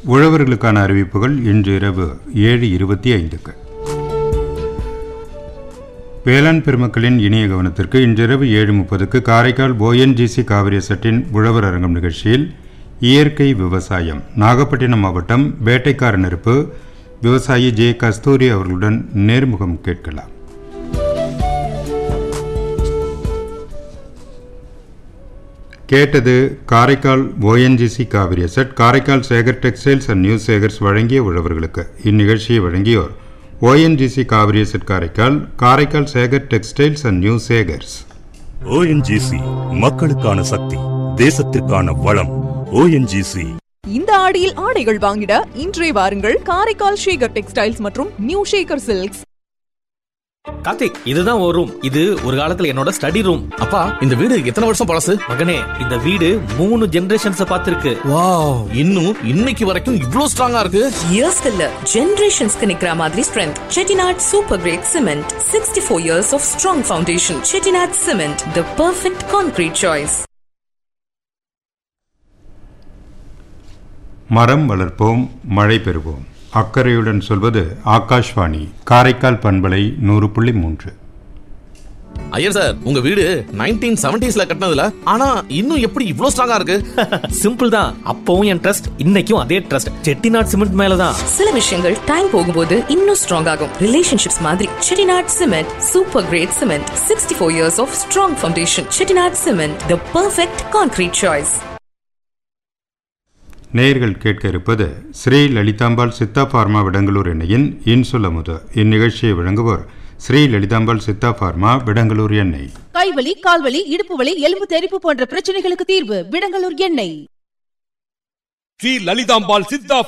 உழவர்களுக்கான அறிவிப்புகள் இன்று இரவு ஏழு இருபத்தி ஐந்துக்கு வேளாண் பெருமக்களின் இனிய கவனத்திற்கு இன்றிரவு ஏழு முப்பதுக்கு காரைக்கால் ஓஎன்ஜிசி காவிரி செட்டின் உழவர் அரங்கம் நிகழ்ச்சியில் இயற்கை விவசாயம் நாகப்பட்டினம் மாவட்டம் வேட்டைக்கார நெருப்பு விவசாயி ஜே கஸ்தூரி அவர்களுடன் நேர்முகம் கேட்கலாம் கேட்டது Karaikal ONGC Cauvery set Karaikal Sekar textiles and news Sekars வழங்கிய உழவர்களுக்கு இந்நிகழ்ச்சியை வழங்கியோர் ONGC Cauvery set Karaikal Karaikal Sekar textiles and news Sekars ONGC மக்களுக்கான சக்தி தேசத்திற்கான வளம் ஓஎன்ஜிசி இந்த ஆடியில் ஆடைகள் வாங்கிட இன்றே வாருங்கள் காரைக்கால் ஷேகர் டெக்ஸ்டைல்ஸ் மற்றும் நியூ ஷேகர் சில்க்ஸ் கார்த்திக் இதுதான் ஒரு ரூம் இது ஒரு காலத்துல என்னோட ஸ்டடி ரூம் அப்பா இந்த வீடு எத்தனை வருஷம் பழசு மகனே இந்த வீடு மூணு ஜெனரேஷன்ஸ் பார்த்திருக்கு வாவ் இன்னும் இன்னைக்கு வரைக்கும் இவ்ளோ ஸ்ட்ராங்கா இருக்கு இயர்ஸ்க்கு இல்ல ஜெனரேஷன்ஸ்க்கு நிக்கிற மாதிரி strength Chettinad super great cement sixty four years of strong foundation Chettinad cement the perfect concrete choice மரம் வளர்ப்போம் மழை பெறுவோம் அக்கறையுடன் சொல்வது ஆகாஷ்வாணி காரைக்கால் பண்பலை நூறு புள்ளி மூன்று ஐயர் சார் உங்க வீடு நைன்டீன் செவன்டிஸ்ல கட்டினதுல ஆனா இன்னும் எப்படி இவ்ளோ ஸ்ட்ராங்கா இருக்கு சிம்பிள் தான் அப்பவும் என் ட்ரஸ்ட் இன்னைக்கும் அதே ட்ரஸ்ட் செட்டிநாட் சிமெண்ட் மேலதான் சில விஷயங்கள் டைம் போகும்போது இன்னும் ஸ்ட்ராங் ஆகும் ரிலேஷன்ஷிப்ஸ் மாதிரி Chettinad cement super great cement sixty four years of strong foundation Chettinad cement the perfect concrete choice நேயர்கள் கேட்க இருப்பது ஸ்ரீ லலிதாம்பாள் சித்தா பார்மா விடங்களூர் எண்ணெயின் இன்சுலமுது இந்நிகழ்ச்சியை வழங்குவோர் ஸ்ரீ லலிதாம்பாள் சித்தா பார்மா விடங்களூர் எண்ணெய் கைவலி கால்வலி இடுப்பு வலி எலும்பு தெறிப்பு போன்ற பிரச்சனைகளுக்கு தீர்வு விடங்கலூர் எண்ணெய் ஸ்ரீ லலிதாம்பாள் சித்தா